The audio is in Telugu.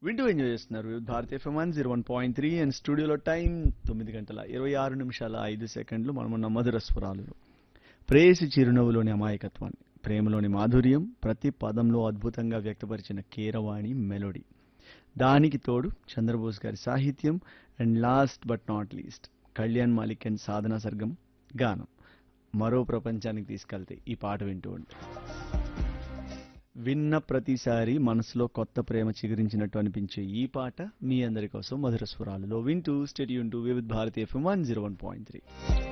వింటూ ఎంజాయ్ చేస్తున్నారు భారతీయ FM one zero one point three and స్టూడియోలో టైం తొమ్మిది గంటల ఇరవై ఆరు నిమిషాల ఐదు సెకండ్లు మనమున్న మధుర స్వరాలు ప్రేయసి చిరునవ్వులోని అమాయకత్వాన్ని ప్రేమలోని మాధుర్యం ప్రతి పదంలో అద్భుతంగా వ్యక్తపరిచిన కీరవాణి మెలోడీ దానికి తోడు చంద్రబోస్ గారి సాహిత్యం and last but not least Kalyan Malik and Sadhana Sargam గానం మరో ప్రపంచానికి తీసుకెళ్తే ఈ పాట వింటూ ఉంటే విన్న ప్రతిసారి మనసులో కొత్త ప్రేమ చిగురించినట్టు అనిపించే ఈ పాట మీ అందరి కోసం మధుర స్వరాలలో వింటూ stay tuned to Vividh Bharati FM one zero one point three